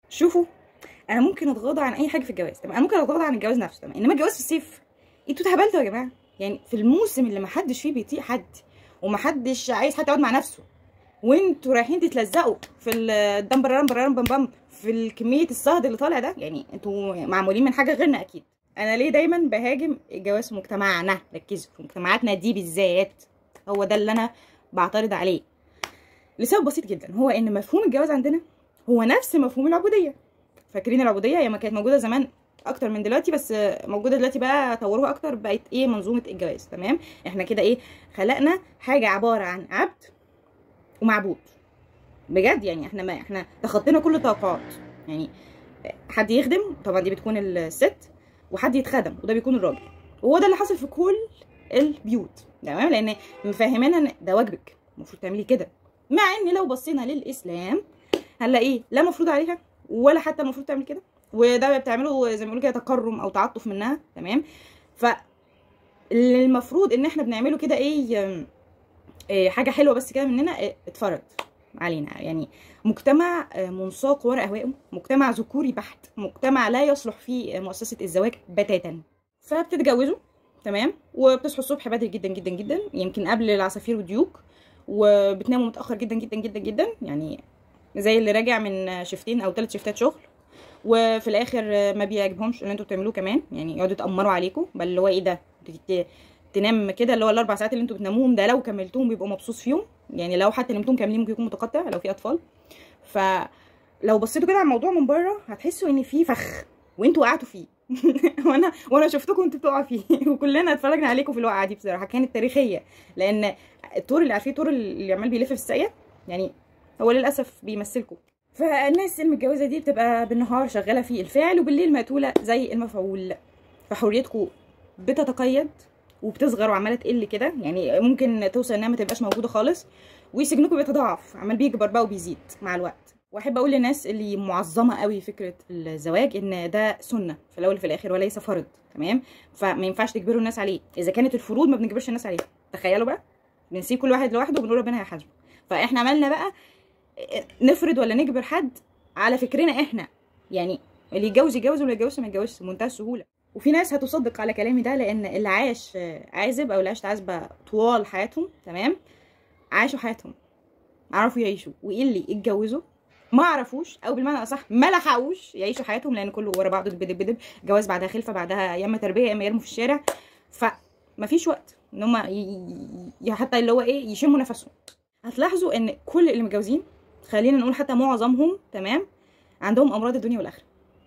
شوفوا انا ممكن اتغاضى عن اي حاجه في الجواز تمام انا ممكن اتغاضى عن الجواز نفسه تمام انما الجواز في الصيف انتوا اتهبلتوا يا جماعه يعني في الموسم اللي محدش فيه بيطيق حد ومحدش عايز حد يقعد مع نفسه وانتوا رايحين تتلزقوا في الدم برام برام بم بم في كميه الصهد اللي طالع ده يعني انتوا معمولين من حاجه غيرنا اكيد انا ليه دايما بهاجم الجواز في مجتمعنا ركزوا في مجتمعاتنا دي بالذات هو ده اللي انا بعترض عليه لسبب بسيط جدا هو ان مفهوم الجواز عندنا هو نفس مفهوم العبوديه فاكرين العبوديه هي ما كانت موجوده زمان اكتر من دلوقتي بس موجوده دلوقتي بقى طوروها اكتر بقت ايه منظومه الجواز تمام احنا كده ايه خلقنا حاجه عباره عن عبد ومعبود بجد يعني احنا ما احنا تخطينا كل التوقعات يعني حد يخدم طبعا دي بتكون الست وحد يتخدم وده بيكون الراجل وهو ده اللي حصل في كل البيوت تمام لان مفهمينا ان ده واجبك المفروض تعملي كده مع ان لو بصينا للاسلام هنلاقيه لا مفروض عليها ولا حتى المفروض تعمل كده وده بتعمله زي ما بيقولوا كده تكرم او تعاطف منها تمام ف المفروض ان احنا بنعمله كده ايه, إيه حاجه حلوه بس كده مننا إيه اتفرض علينا يعني مجتمع منساق وراء اهوائه مجتمع ذكوري بحت مجتمع لا يصلح فيه مؤسسه الزواج بتاتا فبتتجوزوا تمام وبتصحوا الصبح بدري جدا جدا جدا يمكن قبل العصافير والديوك وبتناموا متاخر جدا جدا جدا جدا يعني زي اللي راجع من شفتين او ثلاث شفتات شغل وفي الاخر ما بيعجبهمش اللي انتوا بتعملوه كمان يعني يقعدوا يتامروا عليكم بل اللي هو ايه ده تنام كده اللي هو الاربع ساعات اللي انتوا بتناموهم ده لو كملتوهم بيبقوا مبسوط فيهم يعني لو حتى نمتوهم كاملين ممكن يكون متقطع لو في اطفال فلو بصيتوا كده على الموضوع من بره هتحسوا ان في فخ وانتوا وقعتوا فيه وانا وانا شفتكم انتوا بتقعوا فيه وكلنا اتفرجنا عليكم في الوقعه دي بصراحه كانت تاريخيه لان الطور اللي عارفين الطور اللي عمال بيلف في الساقيه يعني هو للاسف بيمثلكم فالناس المتجوزه دي بتبقى بالنهار شغاله في الفعل وبالليل مقتوله زي المفعول فحريتكم بتتقيد وبتصغر وعماله تقل كده يعني ممكن توصل انها ما تبقاش موجوده خالص وسجنكم بيتضاعف عمال بيكبر بقى وبيزيد مع الوقت واحب اقول للناس اللي معظمه قوي فكره الزواج ان ده سنه في الاول وفي الاخر وليس فرض تمام فما ينفعش تجبروا الناس عليه اذا كانت الفروض ما بنجبرش الناس عليها تخيلوا بقى بنسيب كل واحد لوحده وبنقول ربنا هيحاسبه فاحنا عملنا بقى نفرض ولا نجبر حد على فكرنا احنا يعني اللي يتجوز يتجوز واللي يتجوز ما يتجوزش بمنتهى السهوله وفي ناس هتصدق على كلامي ده لان اللي عاش عازب او اللي عاشت عازبه طوال حياتهم تمام عاشوا حياتهم عرفوا يعيشوا وايه اللي اتجوزوا ما عرفوش او بالمعنى اصح ما لحقوش يعيشوا حياتهم لان كله ورا بعضه دب دب دب جواز بعدها خلفه بعدها يا اما تربيه يا اما يرموا في الشارع فمفيش وقت ان هم ي... حتى اللي هو ايه يشموا نفسهم هتلاحظوا ان كل اللي متجوزين خلينا نقول حتى معظمهم تمام عندهم امراض الدنيا والاخره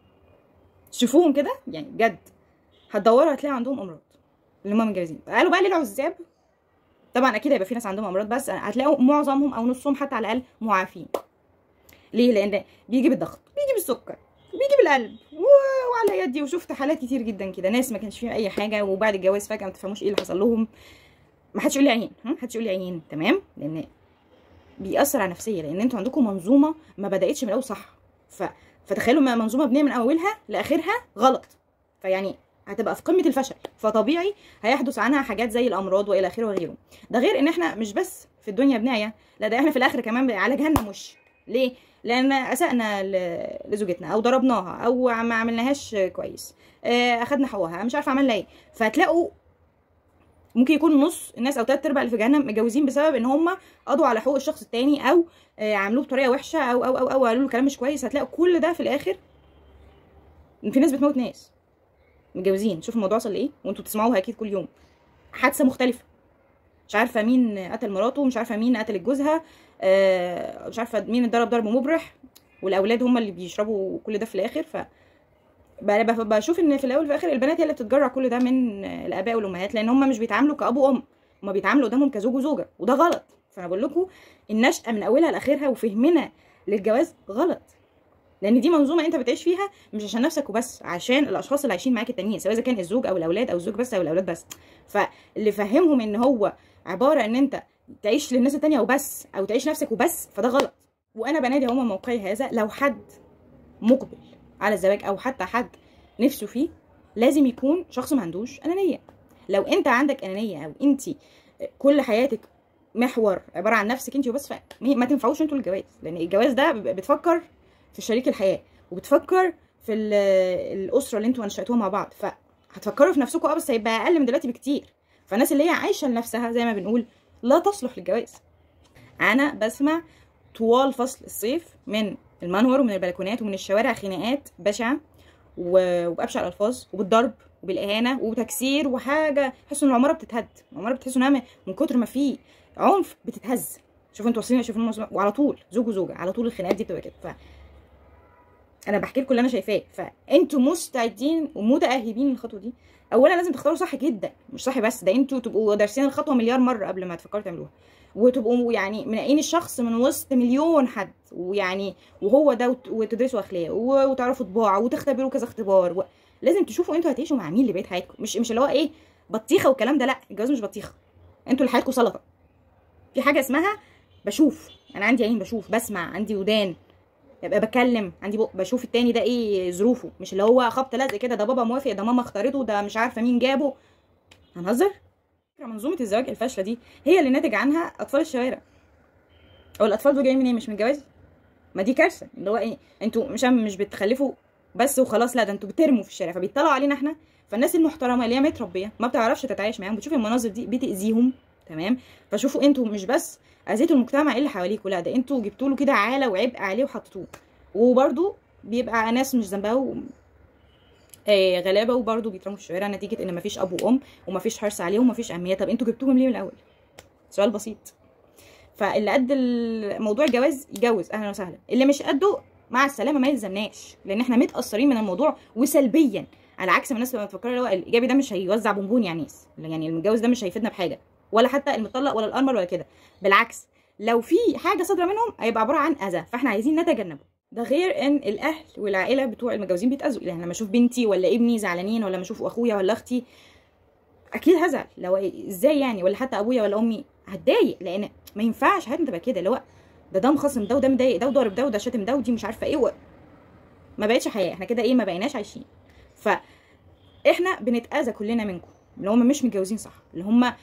شوفوهم كده يعني بجد هتدوروا هتلاقوا عندهم امراض اللي هم متجوزين قالوا بقى للعزاب طبعا اكيد هيبقى في ناس عندهم امراض بس هتلاقوا معظمهم او نصهم حتى على الاقل معافين ليه لان بيجي بالضغط بيجي بالسكر بيجي بالقلب وعلى يدي وشفت حالات كتير جدا كده ناس ما كانش فيها اي حاجه وبعد الجواز فجاه ما تفهموش ايه اللي حصل لهم ما حدش يقول لي عينين ما حدش يقول لي عينين تمام لان بيأثر على نفسيه لان انتوا عندكم منظومه ما بداتش من الاول صح ف... فتخيلوا ما منظومه بنيه من اولها لاخرها غلط فيعني هتبقى في قمه الفشل فطبيعي هيحدث عنها حاجات زي الامراض والى اخره وغيره ده غير ان احنا مش بس في الدنيا بنعيا لا ده احنا في الاخر كمان على جهنم وش ليه لان اسأنا لزوجتنا او ضربناها او ما عملناهاش كويس اخدنا حقوقها مش عارفه عملنا ايه فهتلاقوا ممكن يكون نص الناس او تلات ارباع اللي في جهنم متجوزين بسبب ان هم قضوا على حقوق الشخص التاني او عملوه بطريقه وحشه او او او او قالوا له كلام مش كويس هتلاقوا كل ده في الاخر في ناس بتموت ناس متجوزين شوفوا الموضوع وصل لايه وانتوا بتسمعوها اكيد كل يوم حادثه مختلفه مش عارفه مين قتل مراته مش عارفه مين قتل جوزها آه مش عارفه مين اتضرب ضرب مبرح والاولاد هم اللي بيشربوا كل ده في الاخر ف بشوف ان في الاول وفي الاخر البنات هي اللي بتتجرع كل ده من الاباء والامهات لان هم مش بيتعاملوا كاب وام هم بيتعاملوا قدامهم كزوج وزوجه وده غلط فانا بقول لكم النشأة من اولها لاخرها وفهمنا للجواز غلط لان دي منظومه انت بتعيش فيها مش عشان نفسك وبس عشان الاشخاص اللي عايشين معاك التانيين سواء اذا كان الزوج او الاولاد او الزوج بس او الاولاد بس فاللي فهمهم ان هو عباره ان انت تعيش للناس التانية وبس او تعيش نفسك وبس فده غلط وانا بنادي هما موقعي هذا لو حد مقبل على الزواج او حتى حد نفسه فيه لازم يكون شخص ما عندوش انانيه لو انت عندك انانيه او انت كل حياتك محور عباره عن نفسك انت وبس ما تنفعوش انتوا الجواز لان الجواز ده بتفكر في شريك الحياه وبتفكر في ال- الاسره اللي انتوا انشاتوها مع بعض فهتفكروا في نفسكم اه بس هيبقى اقل من دلوقتي بكتير فالناس اللي هي عايشه لنفسها زي ما بنقول لا تصلح للجواز انا بسمع طوال فصل الصيف من المنور ومن البلكونات ومن الشوارع خناقات بشعه و- وبابشع الالفاظ وبالضرب وبالاهانه وتكسير وحاجه تحسوا ان العماره بتتهد العماره بتحسوا انها من كتر ما في عنف بتتهز شوفوا انتوا واصلين شوفوا الموضوع- وعلى طول زوج وزوجه على طول الخناقات دي بتبقى كده ف انا بحكي لكم اللي انا شايفاه فانتوا مستعدين ومتاهبين للخطوه دي اولا لازم تختاروا صح جدا مش صح بس ده انتوا تبقوا دارسين الخطوه مليار مره قبل ما تفكروا تعملوها وتبقوا يعني منقين الشخص من وسط مليون حد ويعني وهو ده وت- وتدرسوا اخلاق و- وتعرفوا طباع وتختبروا كذا اختبار و... لازم تشوفوا انتوا هتعيشوا مع مين لبقيه حياتكم مش مش اللي هو ايه بطيخه والكلام ده لا الجواز مش بطيخه انتوا اللي حياتكم سلطه في حاجه اسمها بشوف انا عندي عين بشوف بسمع عندي ودان يبقى بتكلم عندي بق بشوف التاني ده ايه ظروفه مش اللي هو خبط لزق كده ده بابا موافق ده ماما اختارته ده مش عارفه مين جابه هنهزر منظومه الزواج الفاشله دي هي اللي ناتج عنها اطفال الشوارع او الاطفال دول جايين منين مش من الجواز ما دي كارثه اللي هو ايه انتوا مش مش بتخلفوا بس وخلاص لا ده انتوا بترموا في الشارع فبيطلعوا علينا احنا فالناس المحترمه اللي هي متربيه ما بتعرفش تتعايش معاهم بتشوف المناظر دي بتاذيهم تمام فشوفوا انتوا مش بس اذيتوا المجتمع اللي حواليكوا لا ده انتوا جبتوا له كده عاله وعبء عليه وحطيتوه وبرده بيبقى ناس مش ذنبها و... آه غلابه وبرده بيترموا في الشوارع نتيجه ان مفيش اب وام ومفيش حرص عليهم ومفيش اهميه طب انتوا جبتوهم ليه من الاول سؤال بسيط فاللي قد ال- موضوع الجواز يجوز اهلا وسهلا اللي مش قده مع السلامه ما يلزمناش لان احنا متاثرين من الموضوع وسلبيا على عكس ما الناس بتبقى متفكره اللي هو الايجابي ده مش هيوزع بونبون يا ناس يعني المتجوز ده مش هيفيدنا بحاجه ولا حتى المطلق ولا الارمل ولا كده بالعكس لو في حاجه صادره منهم هيبقى عباره عن اذى فاحنا عايزين نتجنبه ده غير ان الاهل والعائله بتوع المتجوزين بيتاذوا يعني لما اشوف بنتي ولا ابني زعلانين ولا لما اشوف اخويا ولا اختي اكيد هزعل لو ازاي يعني ولا حتى ابويا ولا امي هتضايق لان ما ينفعش حياتنا تبقى كده اللي هو ده ده مخصم ده وده مضايق ده وضارب ده وده شاتم ده ودي مش عارفه ايه و... ما بقتش حياه احنا كده ايه ما بقيناش عايشين ف احنا بنتاذى كلنا منكم اللي هم مش متجوزين صح اللي هم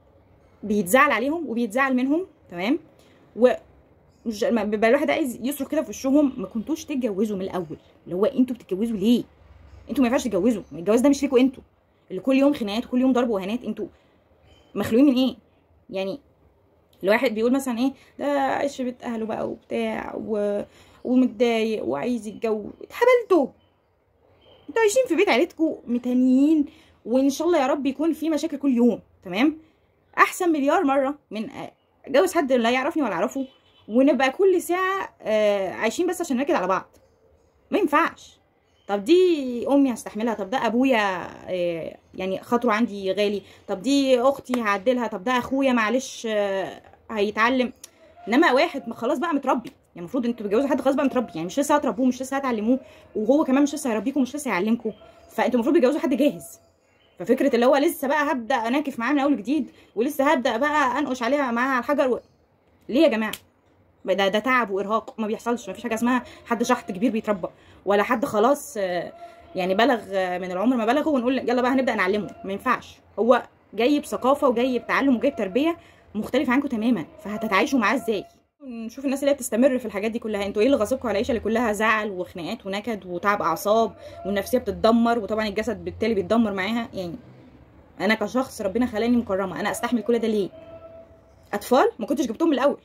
بيتزعل عليهم وبيتزعل منهم تمام و مش ما بيبقى الواحد عايز يصرخ كده في وشهم ما كنتوش تتجوزوا من الاول اللي هو انتوا بتتجوزوا ليه انتوا ما ينفعش تتجوزوا الجواز ده مش ليكوا انتوا اللي كل يوم خناقات وكل يوم ضرب وهنات انتوا مخلوقين من ايه يعني الواحد بيقول مثلا ايه ده عيش بيت اهله بقى وبتاع و... ومتضايق وعايز يتجوز اتهبلتوا انتوا عايشين في بيت عيلتكم متانيين وان شاء الله يا رب يكون في مشاكل كل يوم تمام احسن مليار مره من اتجوز حد لا يعرفني ولا اعرفه ونبقى كل ساعه آه عايشين بس عشان نركز على بعض ما ينفعش طب دي امي هستحملها طب ده ابويا آه يعني خاطره عندي غالي طب دي اختي هعدلها طب ده اخويا معلش آه هيتعلم انما واحد خلاص بقى متربي يعني المفروض انتوا بتتجوزوا حد خلاص بقى متربي يعني مش لسه هتربوه مش لسه هتعلموه وهو كمان مش لسه هيربيكم مش لسه هيعلمكم فانتوا المفروض بتتجوزوا حد جاهز ففكره اللي هو لسه بقى هبدا اناكف معاه من اول جديد ولسه هبدا بقى انقش عليها معاها على الحجر و... ليه يا جماعه ده ده تعب وارهاق ما بيحصلش ما فيش حاجه اسمها حد شحط كبير بيتربى ولا حد خلاص يعني بلغ من العمر ما بلغه ونقول يلا بقى هنبدا نعلمه ما ينفعش هو جاي بثقافه وجاي بتعلم وجاي بتربيه مختلفه عنكم تماما فهتتعايشوا معاه ازاي نشوف الناس اللي هي بتستمر في الحاجات دي كلها انتوا ايه اللي غاصبكم على العيشه اللي كلها زعل وخناقات ونكد وتعب اعصاب والنفسيه بتتدمر وطبعا الجسد بالتالي بيتدمر معاها يعني انا كشخص ربنا خلاني مكرمه انا استحمل كل ده ليه اطفال ما كنتش جبتهم من الاول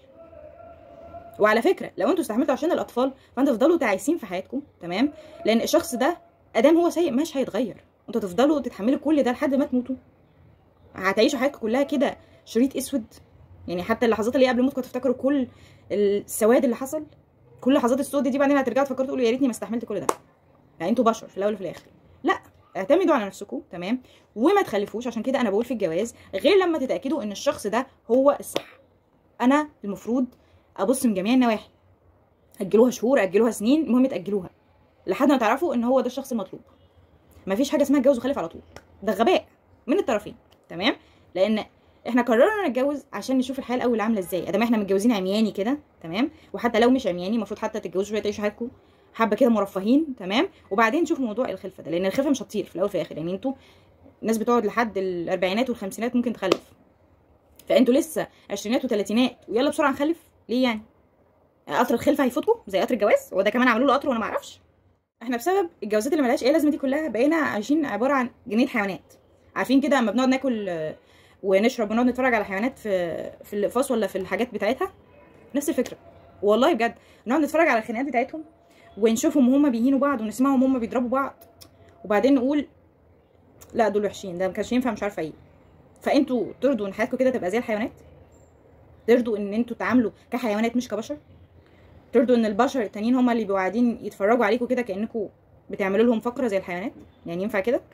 وعلى فكره لو انتوا استحملتوا عشان الاطفال فانتوا تفضلوا تعيسين في حياتكم تمام لان الشخص ده ادام هو سيء مش هيتغير انتوا تفضلوا تتحملوا كل ده لحد ما تموتوا هتعيشوا حياتكم كلها كده شريط اسود يعني حتى اللحظات اللي قبل موتكم هتفتكروا كل السواد اللي حصل كل اللحظات السوداء دي بعدين هترجعوا تفكروا تقولوا يا ريتني ما استحملت كل ده يعني انتوا بشر في الاول وفي الاخر لا اعتمدوا على نفسكم تمام وما تخلفوش عشان كده انا بقول في الجواز غير لما تتاكدوا ان الشخص ده هو الصح انا المفروض ابص من جميع النواحي اجلوها شهور اجلوها سنين المهم تاجلوها لحد ما تعرفوا ان هو ده الشخص المطلوب مفيش حاجه اسمها اتجوز وخلف على طول ده غباء من الطرفين تمام لان احنا قررنا نتجوز عشان نشوف الحياه الاول عامله ازاي ادام احنا متجوزين عمياني كده تمام وحتى لو مش عمياني المفروض حتى تتجوزوا شويه تعيشوا حياتكم حبه كده مرفهين تمام وبعدين نشوف موضوع الخلفه ده لان الخلفه مش هتطير في الاول وفي الاخر يعني انتوا الناس بتقعد لحد الاربعينات والخمسينات ممكن تخلف فانتوا لسه عشرينات وثلاثينات ويلا بسرعه نخلف ليه يعني قطر الخلفه هيفوتكم زي قطر الجواز وده كمان عملوا له قطر وانا ما اعرفش احنا بسبب الجوازات اللي ملهاش اي لازمه دي كلها بقينا عايشين عباره عن جنينه حيوانات عارفين كده اما بنقعد ناكل آه، ونشرب ونقعد نتفرج على حيوانات في في الاقفاص ولا في الحاجات بتاعتها نفس الفكره والله بجد نقعد نتفرج على الخناقات بتاعتهم ونشوفهم وهم بيهينوا بعض ونسمعهم وهم بيضربوا بعض وبعدين نقول لا دول وحشين ده ما كانش ينفع مش عارفه ايه فانتوا ترضوا ان حياتكم كده تبقى زي الحيوانات ترضوا ان انتوا تعاملوا كحيوانات مش كبشر ترضوا ان البشر التانيين هم اللي بيبقوا قاعدين يتفرجوا عليكم كده كانكم بتعملوا لهم فقره زي الحيوانات يعني ينفع كده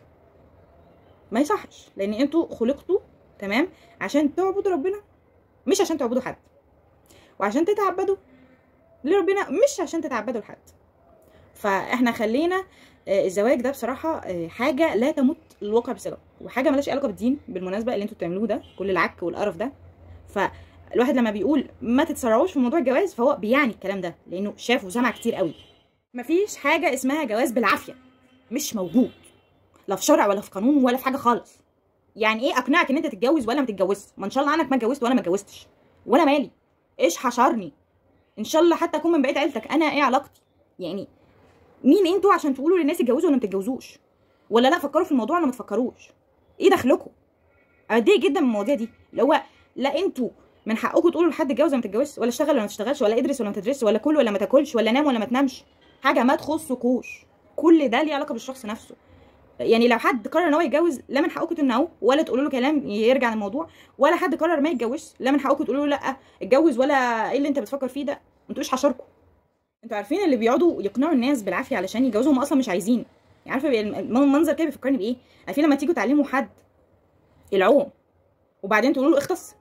ما يصحش لان انتوا خلقتوا تمام عشان تعبدوا ربنا مش عشان تعبدوا حد وعشان تتعبدوا لربنا مش عشان تتعبدوا لحد فاحنا خلينا آه، الزواج ده بصراحه آه، حاجه لا تمت الواقع بصله وحاجه ملهاش علاقه بالدين بالمناسبه اللي انتوا بتعملوه ده كل العك والقرف ده فالواحد لما بيقول ما تتسرعوش في موضوع الجواز فهو بيعني الكلام ده لانه شاف وسمع كتير قوي مفيش حاجه اسمها جواز بالعافيه مش موجود لا في شرع ولا في قانون ولا في حاجه خالص يعني ايه اقنعك ان انت تتجوز ولا ما تتجوزش ما ان شاء الله عنك ما اتجوزت ولا ما اتجوزتش ولا مالي ايش حشرني ان شاء الله حتى اكون من بقيه عيلتك انا ايه علاقتي يعني مين انتوا عشان تقولوا للناس اتجوزوا ولا ما تتجوزوش ولا لا فكروا في الموضوع ولا ما تفكروش ايه دخلكم اتضايق جدا من المواضيع دي اللي هو لا انتوا من حقكم تقولوا لحد اتجوز ولا ما تتجوزش ولا اشتغل ولا ما تشتغلش ولا ادرس ولا ما تدرسش ولا كل ولا ما تاكلش ولا نام ولا ما تنامش حاجه ما تخصكوش كل ده ليه علاقه بالشخص نفسه يعني لو حد قرر ان هو يتجوز لا من حقكم تمنعوه ولا تقولوا له كلام يرجع للموضوع ولا حد قرر ما يتجوزش لا من حقكم تقولوا له لا اتجوز ولا ايه اللي انت بتفكر فيه ده انتوا ايش حشركم انتوا عارفين اللي بيقعدوا يقنعوا الناس بالعافيه علشان يتجوزوا هم اصلا مش عايزين يعني عارفه بي- المنظر كده بيفكرني بايه عارفين لما تيجوا تعلموا حد العوم وبعدين تقولوا له اغطس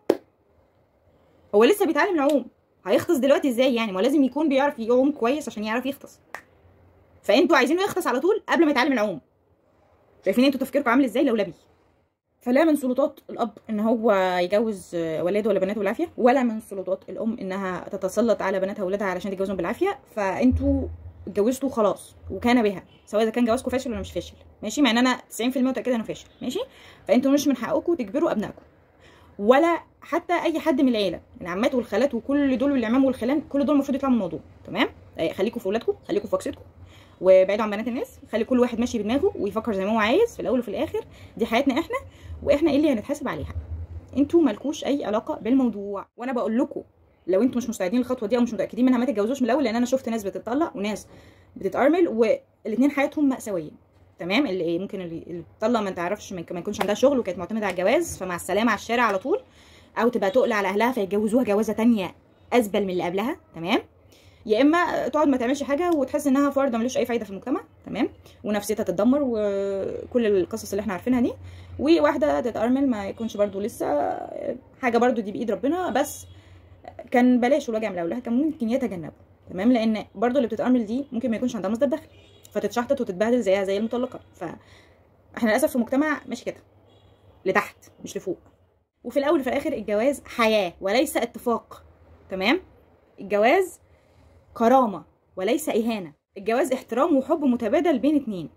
هو لسه بيتعلم العوم هيغطس دلوقتي ازاي يعني ما هو لازم يكون بيعرف يعوم كويس عشان يعرف يغطس فانتوا عايزينه يغطس على طول قبل ما يتعلم العوم شايفين انتوا تفكيركم عامل ازاي لولبي فلا من سلطات الاب ان هو يجوز ولاده ولا بناته بالعافيه ولا من سلطات الام انها تتسلط على بناتها واولادها علشان تتجوزهم بالعافيه فانتوا اتجوزتوا خلاص وكان بها سواء اذا كان جوازكم فاشل ولا مش فاشل ماشي مع ان انا 90% متاكده انه فاشل ماشي فانتوا مش من حقكم تجبروا ابنائكم ولا حتى اي حد من العيله العمات والخالات وكل دول والعمام والخلان كل دول المفروض يطلعوا من الموضوع تمام آه، خليكم في اولادكم خليكم في وكستكم وابعدوا عن بنات الناس خلي كل واحد ماشي بدماغه ويفكر زي ما هو عايز في الاول وفي الاخر دي حياتنا احنا واحنا ايه اللي هنتحاسب عليها انتوا مالكوش اي علاقه بالموضوع وانا بقول لكم لو انتوا مش مستعدين للخطوه دي او مش متاكدين منها ما تتجوزوش من الاول لان انا شفت ناس بتطلق وناس بتتارمل والاثنين حياتهم ماساويه تمام اللي ممكن اللي اللي بتطلق ما تعرفش ما ما يكونش عندها شغل وكانت معتمده على الجواز فمع السلامه على الشارع على طول او تبقى تقل على اهلها فيتجوزوها جوازه تانية ازبل من اللي قبلها تمام يا اما تقعد ما تعملش حاجه وتحس انها فرد ملوش اي فايده في المجتمع تمام ونفسيتها تتدمر وكل القصص اللي احنا عارفينها دي وواحده تتارمل ما يكونش برضو لسه حاجه برضو دي بايد ربنا بس كان بلاش الوجع من الاولها كان ممكن يتجنبه تمام لان برضو اللي بتتارمل دي ممكن ما يكونش عندها مصدر دخل فتتشحطط وتتبهدل زيها زي المطلقه ف احنا للاسف في مجتمع ماشي كده لتحت مش لفوق وفي الاول وفي الاخر الجواز حياه وليس اتفاق تمام الجواز كرامه وليس اهانه الجواز احترام وحب متبادل بين اتنين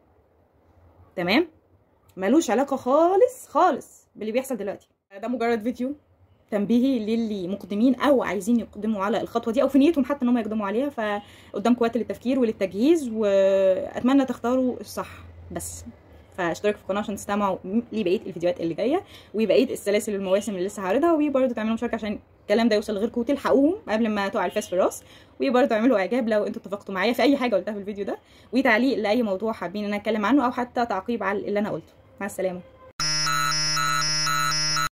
تمام ملوش علاقه خالص خالص باللي بيحصل دلوقتي ده مجرد فيديو تنبيهي للي مقدمين او عايزين يقدموا على الخطوه دي او في نيتهم حتى ان هم يقدموا عليها فقدامكم وقت للتفكير وللتجهيز واتمنى تختاروا الصح بس فاشتركوا في القناه عشان تستمعوا لبقيه الفيديوهات اللي جايه وبقيه السلاسل والمواسم اللي لسه هعرضها وبرده تعملوا مشاركه عشان الكلام ده يوصل لغيركم وتلحقوهم قبل ما تقع الفاس في الراس وبرده تعملوا اعجاب لو انتوا اتفقتوا معايا في اي حاجه قلتها في الفيديو ده وتعليق لاي موضوع حابين ان انا اتكلم عنه او حتى تعقيب على اللي انا قلته مع السلامه